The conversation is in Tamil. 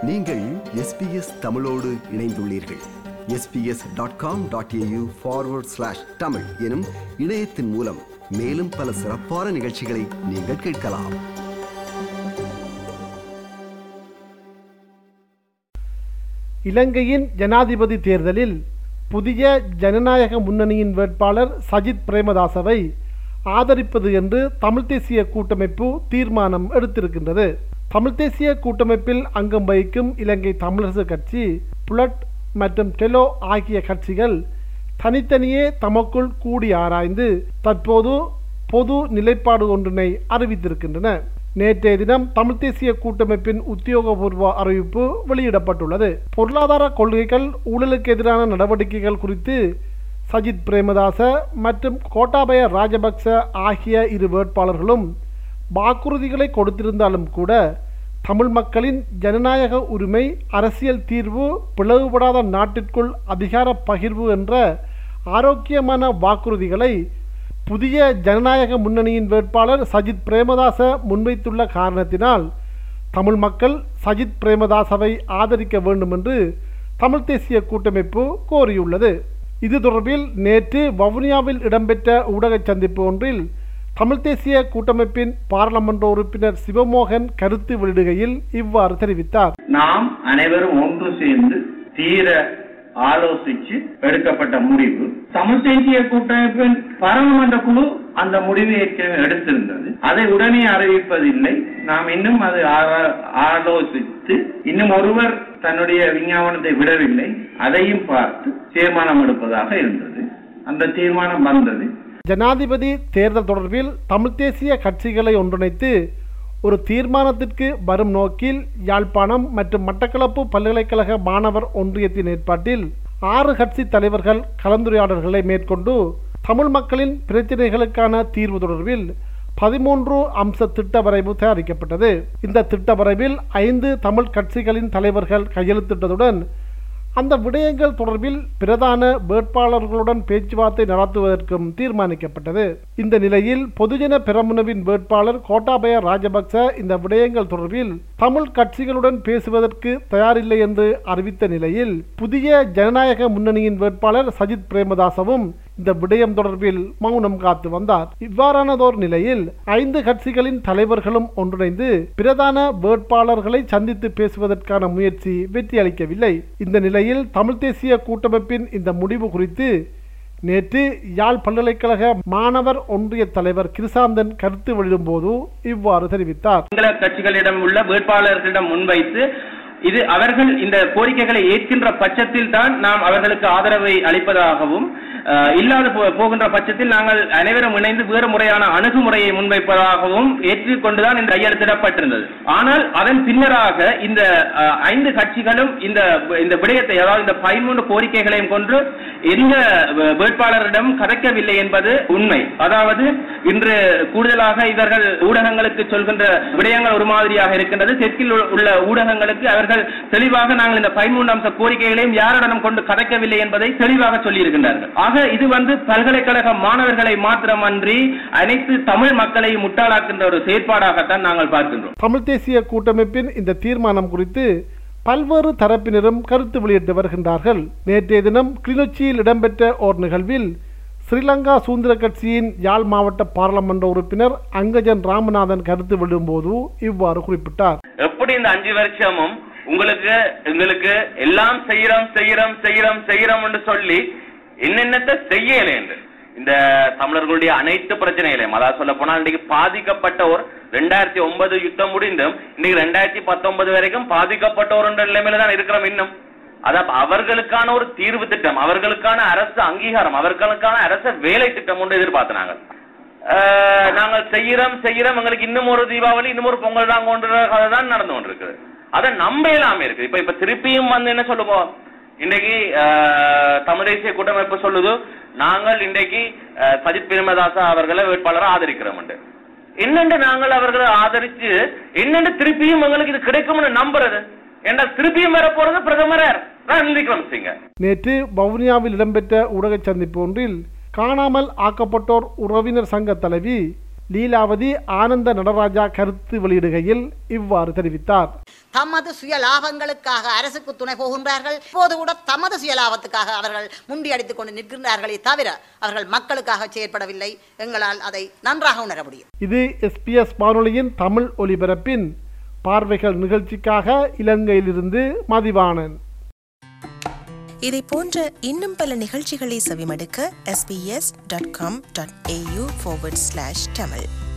நீங்கள் எஸ்பிஎஸ் தமிழோடு இணைந்துள்ளீர்கள் SBS dot com dot AU forward slash Tamil எனும் இணையத்தின் மூலம் மேலும் பல சிறப்பான நிகழ்ச்சிகளை நீங்கள் கேட்கலாம் இலங்கையின் ஜனாதிபதி தேர்தலில் புதிய ஜனநாயக முன்னணியின் வேட்பாளர் சஜித் பிரேமதாசவை ஆதரிப்பது என்று தமிழ் தேசிய கூட்டமைப்பு தீர்மானம் எடுத்திருக்கின்றது தமிழ் தேசிய கூட்டமைப்பில் அங்கம் வகிக்கும் இலங்கை தமிழரசு கட்சி புலட் மற்றும் டெலோ ஆகிய கட்சிகள் தனித்தனியே தமக்குள் கூடி ஆராய்ந்து தற்போது பொது நிலைப்பாடு ஒன்றினை அறிவித்திருக்கின்றன நேற்றைய தினம் தமிழ் தேசிய கூட்டமைப்பின் உத்தியோகபூர்வ அறிவிப்பு வெளியிடப்பட்டுள்ளது பொருளாதார கொள்கைகள் ஊழலுக்கு எதிரான நடவடிக்கைகள் குறித்து சஜித் பிரேமதாச மற்றும் கோட்டாபய ராஜபக்ச ஆகிய இரு வேட்பாளர்களும் வாக்குறுதிகளை கொடுத்திருந்தாலும் கூட தமிழ் மக்களின் ஜனநாயக உரிமை அரசியல் தீர்வு பிளவுபடாத நாட்டிற்குள் அதிகார பகிர்வு என்ற ஆரோக்கியமான வாக்குறுதிகளை புதிய ஜனநாயக முன்னணியின் வேட்பாளர் சஜித் பிரேமதாச முன்வைத்துள்ள காரணத்தினால் தமிழ் மக்கள் சஜித் பிரேமதாசவை ஆதரிக்க வேண்டும் என்று தமிழ் தேசிய கூட்டமைப்பு கோரியுள்ளது இது தொடர்பில் நேற்று வவுனியாவில் இடம்பெற்ற ஊடக சந்திப்பு ஒன்றில் தமிழ் தேசிய கூட்டமைப்பின் பாராளுமன்ற உறுப்பினர் சிவமோகன் கருத்து வெளியிடுகையில் இவ்வாறு தெரிவித்தார் நாம் அனைவரும் ஒன்று சேர்ந்து தீர ஆலோசிச்சு எடுக்கப்பட்ட முடிவு தமிழ் தேசிய கூட்டமைப்பின் பாராளுமன்ற குழு அந்த முடிவை ஏற்கனவே எடுத்திருந்தது அதை உடனே அறிவிப்பதில்லை நாம் இன்னும் அது ஆரா- ஆலோசித்து இன்னும் ஒருவர் தன்னுடைய விஞ்ஞாபனத்தை விடவில்லை அதையும் பார்த்து தீர்மானம் எடுப்பதாக இருந்தது அந்த தீர்மானம் வந்தது ஜனாதிபதி தேர்தல் தொடர்பில் தமிழ் தேசிய கட்சிகளை ஒன்றிணைத்து ஒரு தீர்மானத்திற்கு வரும் நோக்கில் யாழ்ப்பாணம் மற்றும் மட்டக்களப்பு பல்கலைக்கழக மாணவர் ஒன்றியத்தின் ஏற்பாட்டில் ஆறு கட்சி தலைவர்கள் கலந்துரையாடல்களை மேற்கொண்டு தமிழ் மக்களின் பிரச்சினைகளுக்கான தீர்வு தொடர்பில் பதிமூன்று அம்ச திட்ட வரைவு தயாரிக்கப்பட்டது இந்த திட்ட வரைவில் ஐந்து தமிழ் கட்சிகளின் தலைவர்கள் கையெழுத்திட்டதுடன் அந்த விடயங்கள் தொடர்பில் பிரதான வேட்பாளர்களுடன் பேச்சுவார்த்தை நடத்துவதற்கும் தீர்மானிக்கப்பட்டது இந்த நிலையில் பொதுஜன பெரமுனவின் வேட்பாளர் கோட்டாபய ராஜபக்ச இந்த விடயங்கள் தொடர்பில் தமிழ் கட்சிகளுடன் பேசுவதற்கு தயாரில்லை என்று அறிவித்த நிலையில் புதிய ஜனநாயக முன்னணியின் வேட்பாளர் சஜித் பிரேமதாசவும் இந்த விடயம் தொடர்பில் மௌனம் காத்து வந்தார் இவ்வாறானதோர் நிலையில் ஐந்து கட்சிகளின் தலைவர்களும் ஒன்றிணைந்து பிரதான வேட்பாளர்களை சந்தித்து பேசுவதற்கான முயற்சி வெற்றியளிக்கவில்லை இந்த நிலையில் தமிழ் தேசிய கூட்டமைப்பின் இந்த முடிவு குறித்து நேற்று யாழ் பல்கலைக்கழக மாணவர் ஒன்றிய தலைவர் கிருசாந்தன் கருத்து வெளியிடும்போது இவ்வாறு தெரிவித்தார் சிங்கள கட்சிகளிடம் உள்ள வேட்பாளர்களிடம் முன்வைத்து இது அவர்கள் இந்த கோரிக்கைகளை ஏற்கின்ற பட்சத்தில் தான் நாம் அவர்களுக்கு ஆதரவை அளிப்பதாகவும் அஹ், இல்லாது போ- போகின்ற பட்சத்தில் நாங்கள் அனைவரும் இணைந்து வேறு முறையான அணுகுமுறையை முன்வைப்பதாகவும் ஏற்றுக்கொண்டுதான் இந்த கையெழுத்திடப்பட்டிருந்தது ஆனால் அதன் பின்னராக இந்த அஹ், ஐந்து கட்சிகளும் இந்த இந்த விடயத்தை அதாவது இந்த பதிமூன்று கோரிக்கைகளையும் கொண்டு எந்த வே- வேட்பாளரிடம் கதைக்கவில்லை என்பது உண்மை அதாவது இன்று கூடுதலாக இவர்கள் ஊடகங்களுக்கு சொல்கின்ற விடயங்கள் ஒரு மாதிரியாக இருக்கின்றது தெற்கில் உள்ள- உள்ள ஊடகங்களுக்கு அவர்கள் தெளிவாக நாங்கள் இந்த பதிமூன்று அம்ச கோரிக்கைகளையும் யாரிடம் கொண்டு கதைக்கவில்லை என்பதை தெளிவாக சொல்லியிருக்கின்றார்கள் ஆக இது வந்து பல்கலைக்கழக மாணவர்களை மாத்திரமன்றி அனைத்து தமிழ் மக்களையும் முட்டாளாக்கின்ற ஒரு செயற்பாடாகத்தான் நாங்கள் பார்க்கின்றோம் தமிழ் தேசிய கூட்டமைப்பின் இந்த தீர்மானம் குறித்து பல்வேறு தரப்பினரும் கருத்து வெளியிட்டு வருகின்றார்கள் நேற்றைய தினம் கிளிநொச்சியில் இடம்பெற்ற ஓர் நிகழ்வில் ஸ்ரீலங்கா சுதந்திர கட்சியின் யாழ் மாவட்ட பாராளுமன்ற உறுப்பினர் அங்கஜன் ராமநாதன் கருத்து வெளியிடும்போது இவ்வாறு குறிப்பிட்டார் எப்படி இந்த அஞ்சு வருஷமும் உங்களுக்கு எங்களுக்கு எல்லாம் செய்யறோம் செய்யறோம் செய்யறோம் செய்யறோம் என்று சொல்லி என்னென்னத்தை செய்யல என்று இந்த தமிழர்களுடைய அனைத்து பிரச்சனைகளையும் அதாவது சொல்ல போனா இன்றைக்கு பாதிக்கப்பட்ட ஒரு ரெண்டாயிரத்தி ஒன்பது யுத்தம் முடிந்தும் இன்னைக்கு ரெண்டாயிரத்தி பத்தொன்பது வரைக்கும் பாதிக்கப்பட்ட ஒரு நிலைமையில தான் இருக்கிறோம் இன்னும் அதான் அவர்களுக்கான ஒரு தீர்வு திட்டம் அவர்களுக்கான அரசு அங்கீகாரம் அவர்களுக்கான அரசு வேலை திட்டம் ஒன்று எதிர்பார்த்தனாங்க ஆஹ் நாங்கள் செய்யறோம் செய்யறோம் எங்களுக்கு இன்னும் ஒரு தீபாவளி இன்னும் ஒரு பொங்கல் தான் கொண்டு கதை தான் நடந்து கொண்டிருக்குது அதை நம்ப இல்லாம இருக்கு இப்ப இப்ப திருப்பியும் வந்து என்ன சொல்லுவோம் இன்னைக்கு ஆஹ், தமிழ் தேசிய கூட்டமைப்பு சொல்லுது நாங்கள் இன்றைக்கு ஆஹ், சஜித் பிரேமதாசா அவர்களை வேட்பாளரை ஆதரிக்கிறோம் என்னென்று நாங்கள் அவர்களை ஆதரிச்சு என்னென்று திருப்பியும் எங்களுக்கு இது கிடைக்கும்னு நம்புறது ஏன்னா திருப்பியும் வர போறது பிரதமர் ரணில் விக்ரமசிங்க நேற்று வவுனியாவில் இடம்பெற்ற ஊடக சந்திப்பு ஒன்றில் காணாமல் ஆக்கப்பட்டோர் உறவினர் சங்க தலைவி லீலாவதி ஆனந்த நடராஜா கருத்து வெளியிடுகையில் இவ்வாறு தெரிவித்தார் தமது சுய லாபங்களுக்காக அரசுக்கு துணை போகின்றார்கள் இப்போது கூட தமது சுய லாபத்துக்காக அவர்கள் முண்டியடித்துக் கொண்டு நிற்கின்றார்களே தவிர அவர்கள் மக்களுக்காக செயற்படவில்லை எங்களால் அதை நன்றாக உணர முடியும் இது எஸ்பிஎஸ் வானொலியின் தமிழ் ஒலிபரப்பின் பார்வைகள் நிகழ்ச்சிக்காக இலங்கையிலிருந்து மதிவாணன் இதை போன்ற இன்னும் பல நிகழ்ச்சிகளை செவிமடுக்க sbs.com.au forward slash tamil